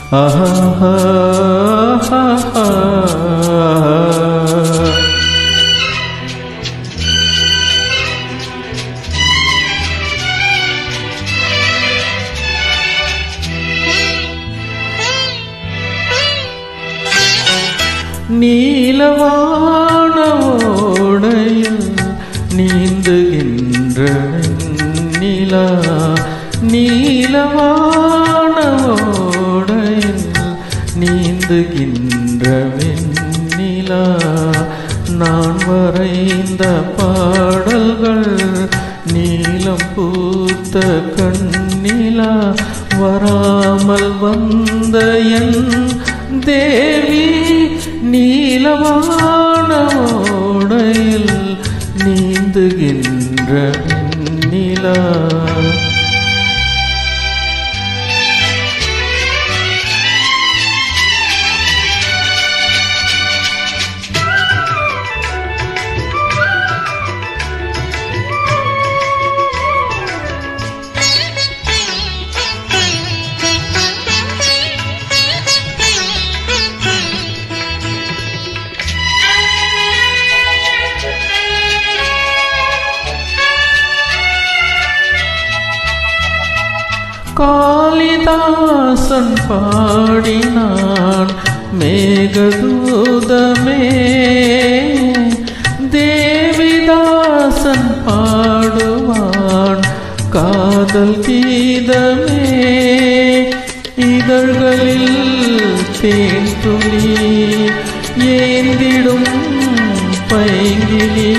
ஆஹா நீலவான ஓடையில் நீந்துகின்ற நிலா நீலவான ஓடையில் நீந்துகின்ற வெண்ணிலா நான் வரைந்த பாடல்கள் நீலம் பூத்த கண்ணிலா வராமல் வந்த என் தேவி நீலவான ஓடையில் நீந்துகின்ற நிலா காளிதாசன் பாடினான் மேகதூதமே தேவிதாசன் பாடுவான் காதல் கீதமே இதழ்களில் தேன் துளி ஏந்திடும் பைங்கிலி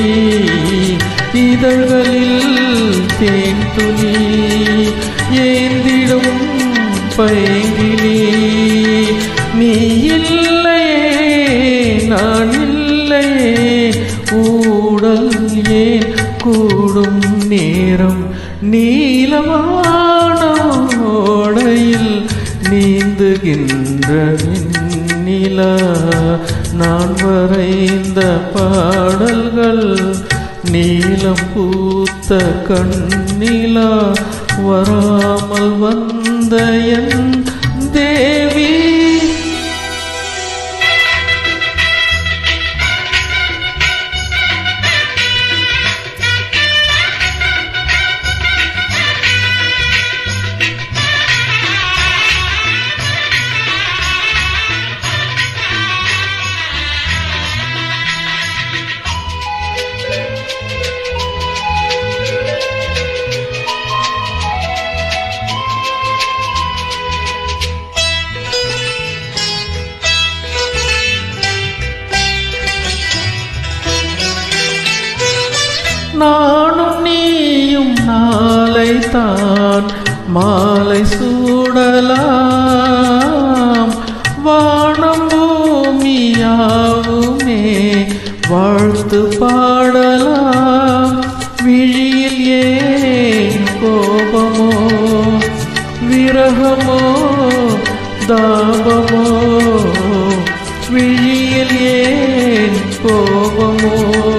இதழ்களில் தேன் துளி ஏந்திடும் பைங்கிலி நீ இல்லையே நான் இல்லையே ஊடல் ஏன் கூடும் நேரம் நீலமான ஓடையில் நீந்துகின்ற நிலா நான் வரைந்த பாடல்கள் நீலம் பூத்த கண்ணிலா வராமல் வந்த என் தேவி நானும் நீயும் நாளை தான் மாலை சூடலாம் வானம் பூமியாவுமே வாழ்த்து பாடலாம் விழியில் ஏன் கோபமோ விரகமோ தாபமோ விழியில் ஏன் கோபமோ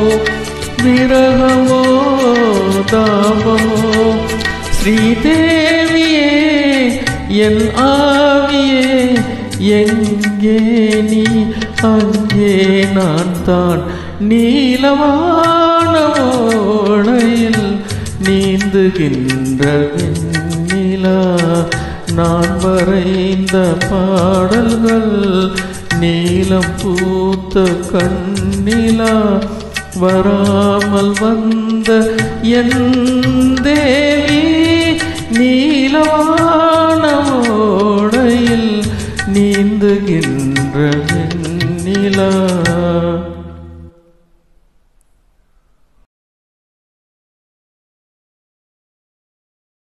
விரகமோ தாபமோ ஸ்ரீதேவியே என் ஆவியே எங்கே நீ அங்கே நான் தான் நீலவான ஓடையில் நீந்துகின்ற நிலா நான் வரைந்த பாடல்கள் நீலம் பூத்த கண்ணிலா வராமல் வந்த என் தேவி நீலவான ஓடையில் நீந்துகின்ற நிலா